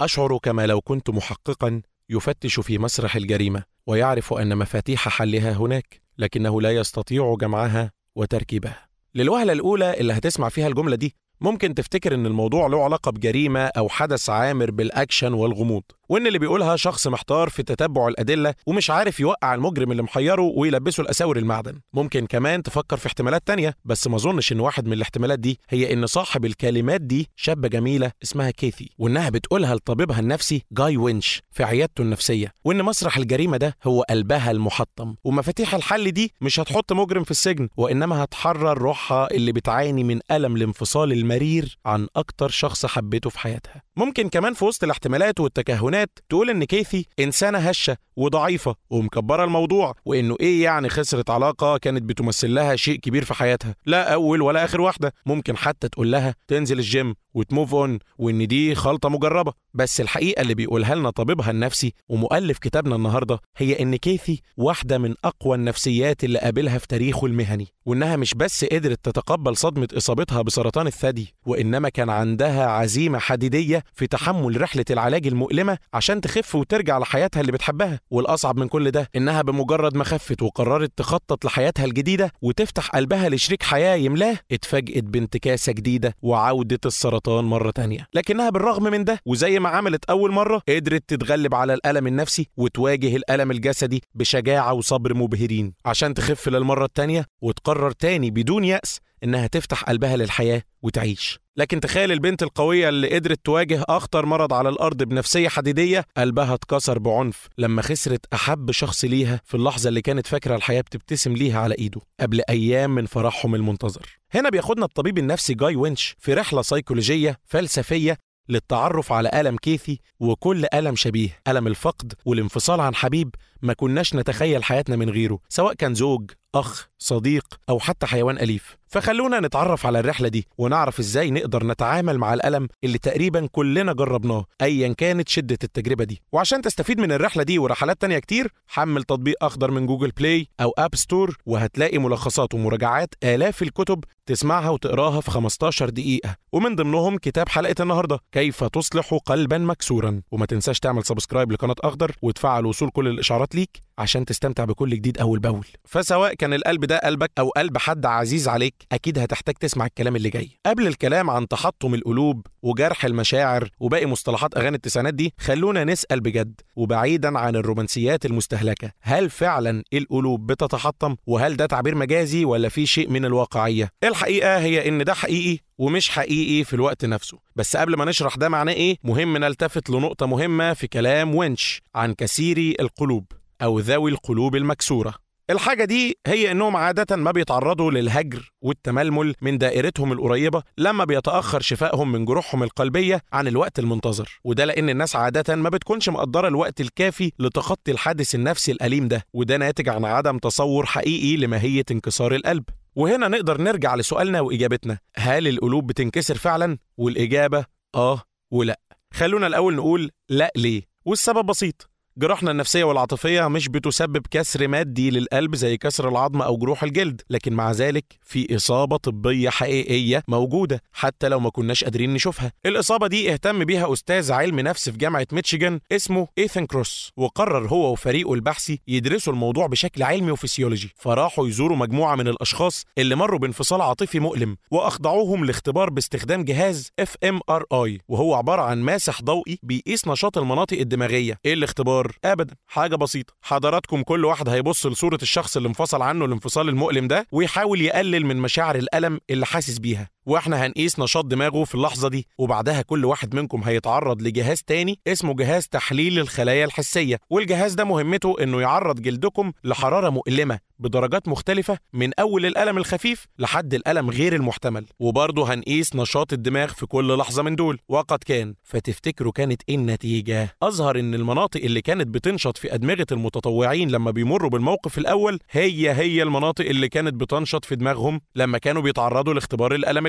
أشعر كما لو كنت محققا يفتش في مسرح الجريمة ويعرف أن مفاتيح حلها هناك لكنه لا يستطيع جمعها وتركيبها للوهلة الأولى اللي هتسمع فيها الجملة دي ممكن تفتكر ان الموضوع له علاقه بجريمه او حدث عامر بالاكشن والغموض وان اللي بيقولها شخص محتار في تتبع الادله ومش عارف يوقع المجرم اللي محيره ويلبسه الاساور المعدن ممكن كمان تفكر في احتمالات تانية بس ما اظنش ان واحد من الاحتمالات دي هي ان صاحب الكلمات دي شابه جميله اسمها كيثي وانها بتقولها لطبيبها النفسي جاي وينش في عيادته النفسيه وان مسرح الجريمه ده هو قلبها المحطم ومفاتيح الحل دي مش هتحط مجرم في السجن وانما هتحرر روحها اللي بتعاني من الم الانفصال المرير عن اكتر شخص حبيته في حياتها ممكن كمان في وسط الاحتمالات والتكهنات تقول ان كيثي انسانه هشه وضعيفه ومكبره الموضوع وانه ايه يعني خسرت علاقه كانت بتمثل لها شيء كبير في حياتها لا اول ولا اخر واحده ممكن حتى تقول لها تنزل الجيم وتموف اون وان دي خلطه مجربه بس الحقيقه اللي بيقولها لنا طبيبها النفسي ومؤلف كتابنا النهارده هي ان كيثي واحده من اقوى النفسيات اللي قابلها في تاريخه المهني وانها مش بس قدرت تتقبل صدمه اصابتها بسرطان الثدي وانما كان عندها عزيمه حديديه في تحمل رحله العلاج المؤلمه عشان تخف وترجع لحياتها اللي بتحبها والاصعب من كل ده انها بمجرد ما خفت وقررت تخطط لحياتها الجديده وتفتح قلبها لشريك حياه يملاه اتفاجئت بانتكاسه جديده وعوده السرطان مره تانية لكنها بالرغم من ده وزي ما عملت اول مره قدرت تتغلب على الالم النفسي وتواجه الالم الجسدي بشجاعه وصبر مبهرين عشان تخف للمره التانية وتقرر تاني بدون يأس إنها تفتح قلبها للحياة وتعيش لكن تخيل البنت القوية اللي قدرت تواجه أخطر مرض على الأرض بنفسية حديدية قلبها اتكسر بعنف لما خسرت أحب شخص ليها في اللحظة اللي كانت فاكرة الحياة بتبتسم ليها على إيده قبل أيام من فرحهم المنتظر هنا بياخدنا الطبيب النفسي جاي وينش في رحلة سيكولوجية فلسفية للتعرف على ألم كيثي وكل ألم شبيه ألم الفقد والانفصال عن حبيب ما كناش نتخيل حياتنا من غيره سواء كان زوج أخ صديق أو حتى حيوان أليف فخلونا نتعرف على الرحلة دي ونعرف إزاي نقدر نتعامل مع الألم اللي تقريبا كلنا جربناه أيا كانت شدة التجربة دي وعشان تستفيد من الرحلة دي ورحلات تانية كتير حمل تطبيق أخضر من جوجل بلاي أو أب ستور وهتلاقي ملخصات ومراجعات آلاف الكتب تسمعها وتقراها في 15 دقيقة ومن ضمنهم كتاب حلقة النهاردة كيف تصلح قلبا مكسورا وما تنساش تعمل سبسكرايب لقناة أخضر وتفعل وصول كل الإشعارات ليك عشان تستمتع بكل جديد أول بأول فسواء كان القلب ده قلبك أو قلب حد عزيز عليك أكيد هتحتاج تسمع الكلام اللي جاي قبل الكلام عن تحطم القلوب وجرح المشاعر وباقي مصطلحات أغاني التسعينات دي خلونا نسأل بجد وبعيدا عن الرومانسيات المستهلكة هل فعلا القلوب بتتحطم وهل ده تعبير مجازي ولا في شيء من الواقعية الحقيقة هي إن ده حقيقي ومش حقيقي في الوقت نفسه بس قبل ما نشرح ده معناه ايه مهم نلتفت لنقطة مهمة في كلام وينش عن كثيري القلوب أو ذوي القلوب المكسورة الحاجة دي هي إنهم عادة ما بيتعرضوا للهجر والتململ من دائرتهم القريبة لما بيتأخر شفائهم من جروحهم القلبية عن الوقت المنتظر وده لأن الناس عادة ما بتكونش مقدرة الوقت الكافي لتخطي الحادث النفسي الأليم ده وده ناتج عن عدم تصور حقيقي لماهية انكسار القلب وهنا نقدر نرجع لسؤالنا وإجابتنا هل القلوب بتنكسر فعلا؟ والإجابة آه ولا خلونا الأول نقول لا ليه والسبب بسيط جراحنا النفسية والعاطفية مش بتسبب كسر مادي للقلب زي كسر العظم أو جروح الجلد لكن مع ذلك في إصابة طبية حقيقية موجودة حتى لو ما كناش قادرين نشوفها الإصابة دي اهتم بيها أستاذ علم نفس في جامعة ميتشيغان اسمه إيثن كروس وقرر هو وفريقه البحثي يدرسوا الموضوع بشكل علمي وفسيولوجي فراحوا يزوروا مجموعة من الأشخاص اللي مروا بانفصال عاطفي مؤلم وأخضعوهم لاختبار باستخدام جهاز اف ام ار اي وهو عبارة عن ماسح ضوئي بيقيس نشاط المناطق الدماغية إيه الاختبار ابدا حاجه بسيطه حضراتكم كل واحد هيبص لصوره الشخص اللي انفصل عنه الانفصال المؤلم ده ويحاول يقلل من مشاعر الالم اللي حاسس بيها واحنا هنقيس نشاط دماغه في اللحظه دي وبعدها كل واحد منكم هيتعرض لجهاز تاني اسمه جهاز تحليل الخلايا الحسيه والجهاز ده مهمته انه يعرض جلدكم لحراره مؤلمه بدرجات مختلفة من أول الألم الخفيف لحد الألم غير المحتمل وبرضه هنقيس نشاط الدماغ في كل لحظة من دول وقد كان فتفتكروا كانت إيه النتيجة؟ أظهر إن المناطق اللي كانت بتنشط في أدمغة المتطوعين لما بيمروا بالموقف الأول هي هي المناطق اللي كانت بتنشط في دماغهم لما كانوا بيتعرضوا لاختبار الألم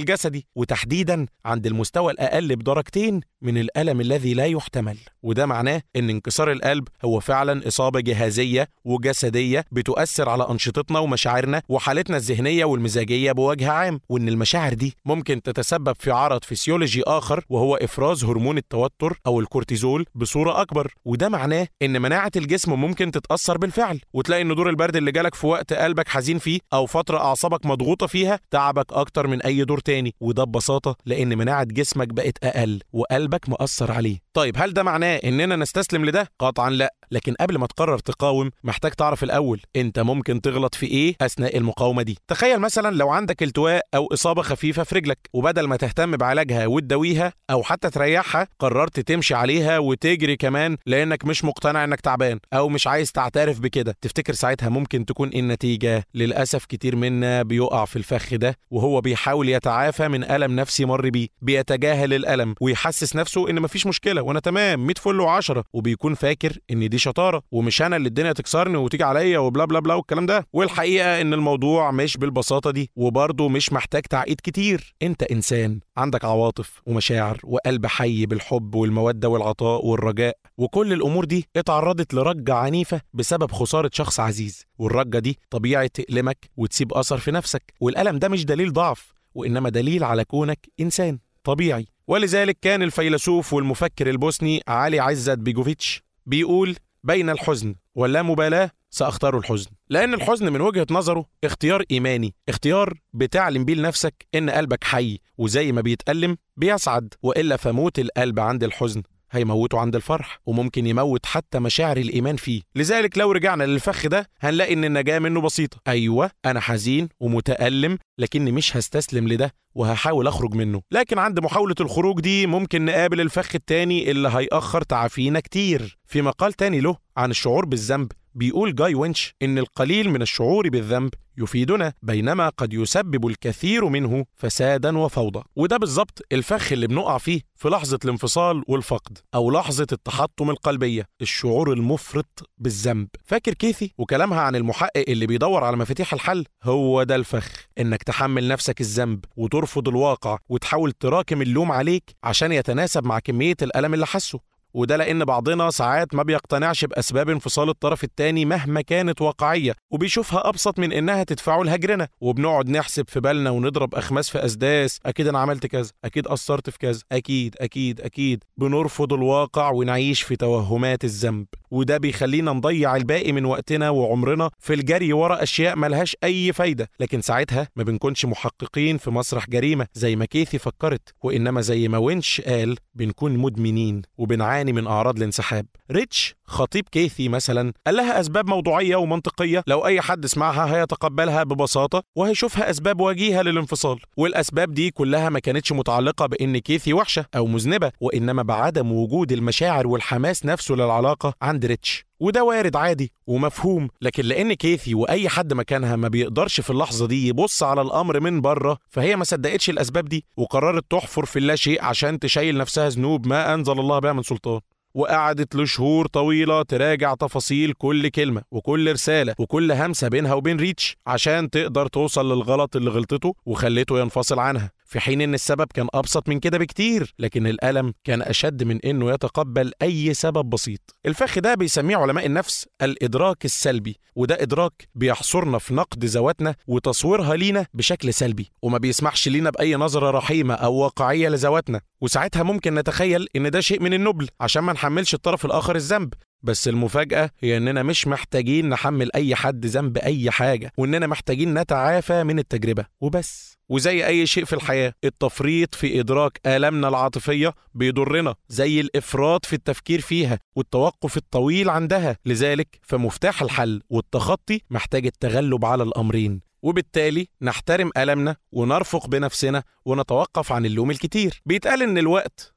الجسدي وتحديدا عند المستوى الأقل بدرجتين من الألم الذي لا يحتمل وده معناه إن انكسار القلب هو فعلا إصابة جهازية وجسدية بتؤثر على أنشطتنا ومشاعرنا وحالتنا الذهنية والمزاجية بوجه عام وإن المشاعر دي ممكن تتسبب في عرض فسيولوجي آخر وهو إفراز هرمون التوتر أو الكورتيزول بصورة أكبر وده معناه إن مناعة الجسم ممكن تتأثر بالفعل وتلاقي إن دور البرد اللي جالك في وقت قلبك حزين فيه أو فترة أعصابك مضغوطة فيها تعبك أكتر من أي دور تاني وده ببساطة لأن مناعة جسمك بقت أقل وقلبك مأثر عليه طيب هل ده معناه إننا نستسلم لده؟ قطعا لا لكن قبل ما تقرر تقاوم محتاج تعرف الأول أنت ممكن تغلط في إيه أثناء المقاومة دي تخيل مثلا لو عندك التواء أو إصابة خفيفة في رجلك وبدل ما تهتم بعلاجها وتداويها أو حتى تريحها قررت تمشي عليها وتجري كمان لأنك مش مقتنع إنك تعبان أو مش عايز تعترف بكده تفتكر ساعتها ممكن تكون إيه النتيجة للأسف كتير منا بيقع في الفخ ده وهو بيحاول يتعافى من ألم نفسي مر بيه بيتجاهل الألم ويحسس نفسه إن مفيش مشكلة وأنا تمام 100 فل و10 وبيكون فاكر إن دي شطارة ومش أنا اللي الدنيا تكسرني وتيجي عليا وبلا بلا بلا والكلام ده والحقيقة إن الموضوع مش بالبساطة دي وبرضه مش محتاج تعقيد كتير أنت إنسان عندك عواطف ومشاعر وقلب حي بالحب والمودة والعطاء والرجاء وكل الأمور دي اتعرضت لرجة عنيفة بسبب خسارة شخص عزيز والرجة دي طبيعي تألمك وتسيب أثر في نفسك والألم ده مش دليل ضعف وإنما دليل على كونك إنسان طبيعي ولذلك كان الفيلسوف والمفكر البوسني علي عزت بيجوفيتش بيقول بين الحزن واللامبالاة سأختار الحزن لأن الحزن من وجهة نظره اختيار إيماني اختيار بتعلم بيه لنفسك إن قلبك حي وزي ما بيتألم بيسعد وإلا فموت القلب عند الحزن هيموته عند الفرح وممكن يموت حتى مشاعر الإيمان فيه لذلك لو رجعنا للفخ ده هنلاقي إن النجاة منه بسيطة أيوة أنا حزين ومتألم لكني مش هستسلم لده وهحاول أخرج منه لكن عند محاولة الخروج دي ممكن نقابل الفخ التاني اللي هيأخر تعافينا كتير في مقال تاني له عن الشعور بالذنب بيقول جاي وينش إن القليل من الشعور بالذنب يفيدنا بينما قد يسبب الكثير منه فسادا وفوضى وده بالظبط الفخ اللي بنقع فيه في لحظة الانفصال والفقد أو لحظة التحطم القلبية الشعور المفرط بالذنب فاكر كيثي وكلامها عن المحقق اللي بيدور على مفاتيح الحل هو ده الفخ إنك تحمل نفسك الذنب وترفض الواقع وتحاول تراكم اللوم عليك عشان يتناسب مع كمية الألم اللي حسه وده لأن بعضنا ساعات ما بيقتنعش بأسباب انفصال الطرف التاني مهما كانت واقعية وبيشوفها أبسط من إنها تدفعه لهجرنا وبنقعد نحسب في بالنا ونضرب أخماس في أسداس أكيد أنا عملت كذا أكيد قصرت في كذا أكيد أكيد أكيد بنرفض الواقع ونعيش في توهمات الذنب وده بيخلينا نضيع الباقي من وقتنا وعمرنا في الجري ورا أشياء ملهاش أي فايدة لكن ساعتها ما بنكونش محققين في مسرح جريمة زي ما كيثي فكرت وإنما زي ما وينش قال بنكون مدمنين وبنعاني من أعراض الانسحاب ريتش خطيب كيثي مثلا قال لها أسباب موضوعية ومنطقية لو أي حد سمعها هيتقبلها ببساطة وهيشوفها أسباب وجيهة للانفصال والأسباب دي كلها ما كانتش متعلقة بإن كيثي وحشة أو مذنبة وإنما بعدم وجود المشاعر والحماس نفسه للعلاقة عند ريتش وده وارد عادي ومفهوم لكن لان كيثي واي حد مكانها ما بيقدرش في اللحظه دي يبص على الامر من بره فهي ما صدقتش الاسباب دي وقررت تحفر في اللاشيء عشان تشيل نفسها ذنوب ما انزل الله بها من سلطان وقعدت لشهور طويلة تراجع تفاصيل كل كلمة وكل رسالة وكل همسة بينها وبين ريتش عشان تقدر توصل للغلط اللي غلطته وخلته ينفصل عنها في حين ان السبب كان ابسط من كده بكتير لكن الالم كان اشد من انه يتقبل اي سبب بسيط الفخ ده بيسميه علماء النفس الادراك السلبي وده ادراك بيحصرنا في نقد ذواتنا وتصويرها لينا بشكل سلبي وما بيسمحش لينا باي نظره رحيمه او واقعيه لذواتنا وساعتها ممكن نتخيل ان ده شيء من النبل عشان ما نحملش الطرف الاخر الذنب بس المفاجأة هي إننا مش محتاجين نحمل أي حد ذنب أي حاجة وإننا محتاجين نتعافى من التجربة وبس وزي أي شيء في الحياة التفريط في إدراك آلامنا العاطفية بيضرنا زي الإفراط في التفكير فيها والتوقف الطويل عندها لذلك فمفتاح الحل والتخطي محتاج التغلب على الأمرين وبالتالي نحترم ألمنا ونرفق بنفسنا ونتوقف عن اللوم الكتير بيتقال إن الوقت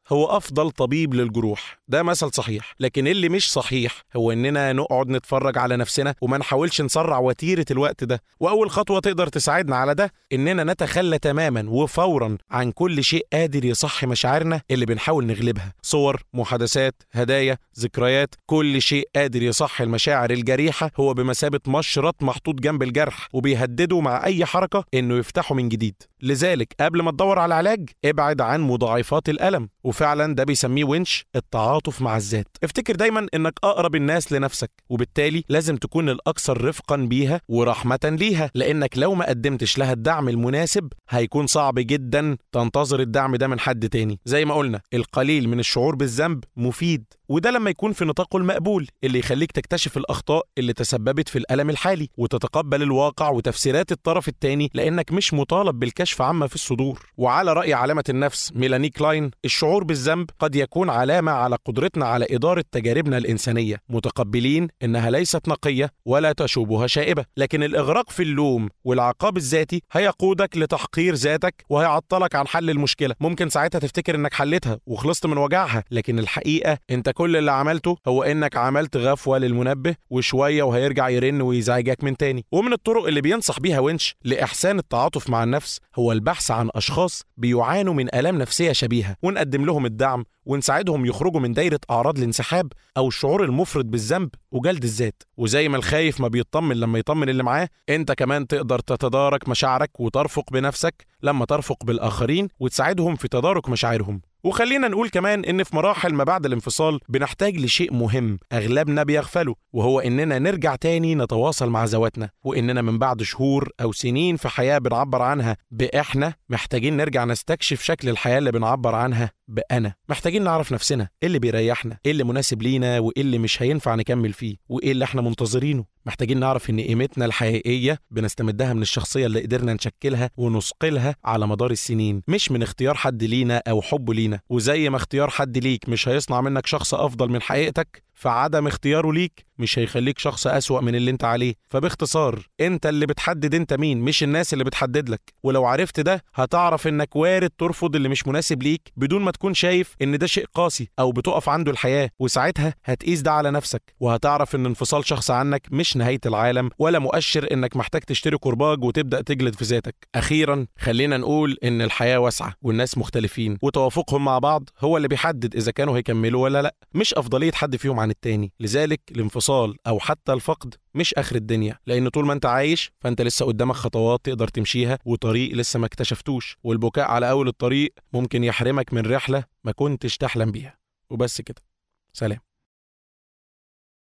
هو أفضل طبيب للجروح ده مثل صحيح لكن اللي مش صحيح هو إننا نقعد نتفرج على نفسنا وما نحاولش نسرع وتيرة الوقت ده وأول خطوة تقدر تساعدنا على ده إننا نتخلى تماما وفورا عن كل شيء قادر يصحي مشاعرنا اللي بنحاول نغلبها صور محادثات هدايا ذكريات كل شيء قادر يصحي المشاعر الجريحة هو بمثابة مشرط محطوط جنب الجرح وبيهدده مع أي حركة إنه يفتحه من جديد لذلك قبل ما تدور على علاج ابعد عن مضاعفات الألم وفعلا ده بيسميه ونش التعاطف مع الذات افتكر دايما انك اقرب الناس لنفسك وبالتالي لازم تكون الاكثر رفقا بيها ورحمه ليها لانك لو ما قدمتش لها الدعم المناسب هيكون صعب جدا تنتظر الدعم ده من حد تاني زي ما قلنا القليل من الشعور بالذنب مفيد وده لما يكون في نطاقه المقبول اللي يخليك تكتشف الأخطاء اللي تسببت في الألم الحالي وتتقبل الواقع وتفسيرات الطرف الثاني لأنك مش مطالب بالكشف عما في الصدور وعلى رأي علامة النفس ميلاني كلاين الشعور بالذنب قد يكون علامة على قدرتنا على إدارة تجاربنا الإنسانية متقبلين إنها ليست نقية ولا تشوبها شائبة لكن الإغراق في اللوم والعقاب الذاتي هيقودك لتحقير ذاتك وهيعطلك عن حل المشكلة ممكن ساعتها تفتكر إنك حلتها وخلصت من وجعها لكن الحقيقة أنت كل اللي عملته هو انك عملت غفوه للمنبه وشويه وهيرجع يرن ويزعجك من تاني ومن الطرق اللي بينصح بيها وينش لاحسان التعاطف مع النفس هو البحث عن اشخاص بيعانوا من الام نفسيه شبيهه ونقدم لهم الدعم ونساعدهم يخرجوا من دايره اعراض الانسحاب او الشعور المفرط بالذنب وجلد الذات وزي ما الخايف ما بيطمن لما يطمن اللي معاه انت كمان تقدر تتدارك مشاعرك وترفق بنفسك لما ترفق بالاخرين وتساعدهم في تدارك مشاعرهم وخلينا نقول كمان ان في مراحل ما بعد الانفصال بنحتاج لشيء مهم اغلبنا بيغفله وهو اننا نرجع تاني نتواصل مع ذواتنا واننا من بعد شهور او سنين في حياه بنعبر عنها باحنا محتاجين نرجع نستكشف شكل الحياه اللي بنعبر عنها بانا محتاجين نعرف نفسنا ايه اللي بيريحنا ايه اللي مناسب لينا وايه اللي مش هينفع نكمل فيه وايه اللي احنا منتظرينه محتاجين نعرف ان قيمتنا الحقيقيه بنستمدها من الشخصيه اللي قدرنا نشكلها ونثقلها على مدار السنين مش من اختيار حد لينا او حبه لينا وزي ما اختيار حد ليك مش هيصنع منك شخص افضل من حقيقتك فعدم اختياره ليك مش هيخليك شخص أسوأ من اللي انت عليه فباختصار انت اللي بتحدد انت مين مش الناس اللي بتحدد لك ولو عرفت ده هتعرف انك وارد ترفض اللي مش مناسب ليك بدون ما تكون شايف ان ده شيء قاسي او بتقف عنده الحياة وساعتها هتقيس ده على نفسك وهتعرف ان انفصال شخص عنك مش نهاية العالم ولا مؤشر انك محتاج تشتري كرباج وتبدأ تجلد في ذاتك اخيرا خلينا نقول ان الحياة واسعة والناس مختلفين وتوافقهم مع بعض هو اللي بيحدد اذا كانوا هيكملوا ولا لا مش افضلية حد فيهم عن التاني لذلك الانفصال او حتى الفقد مش اخر الدنيا لان طول ما انت عايش فانت لسه قدامك خطوات تقدر تمشيها وطريق لسه ما اكتشفتوش والبكاء على اول الطريق ممكن يحرمك من رحله ما كنتش تحلم بيها وبس كده سلام